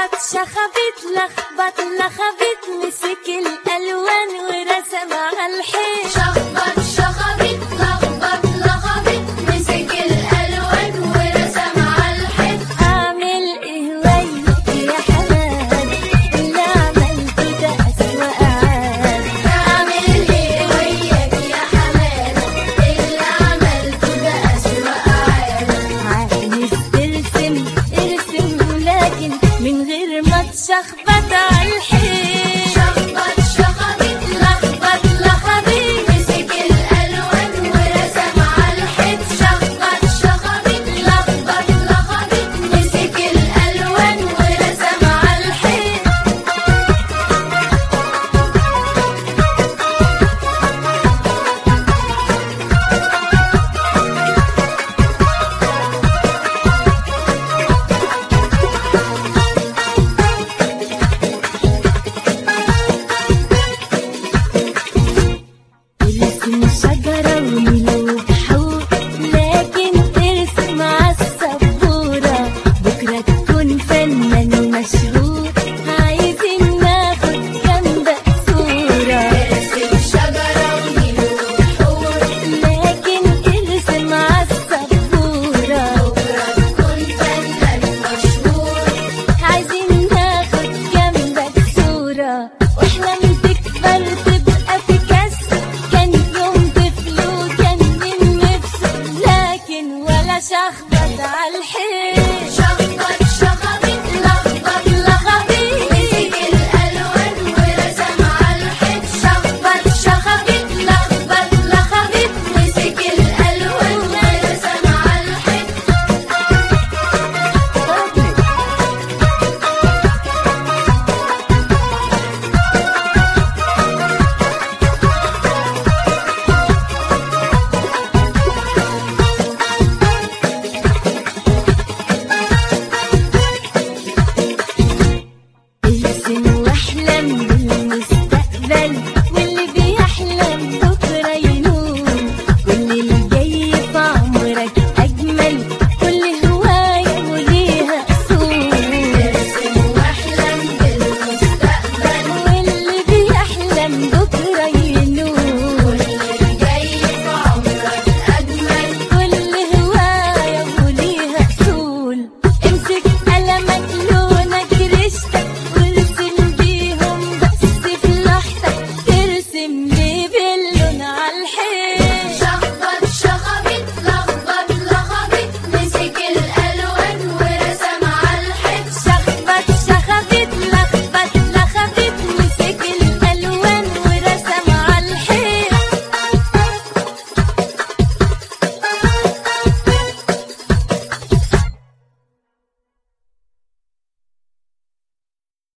شخبت لخبط لخبت مسك الالوان ورسم على الحيط شخبط شخبط لخبط لخبط مسك الألوان ورسم على الحيط اعمل ايه ويك يا حماد اللي عملته ده اسوأ عاد أعمل إيه وياك يا حمادة اللي عملته ده أسوأ عادة عايز ترسم ارسم لكن من غير ما تشخبط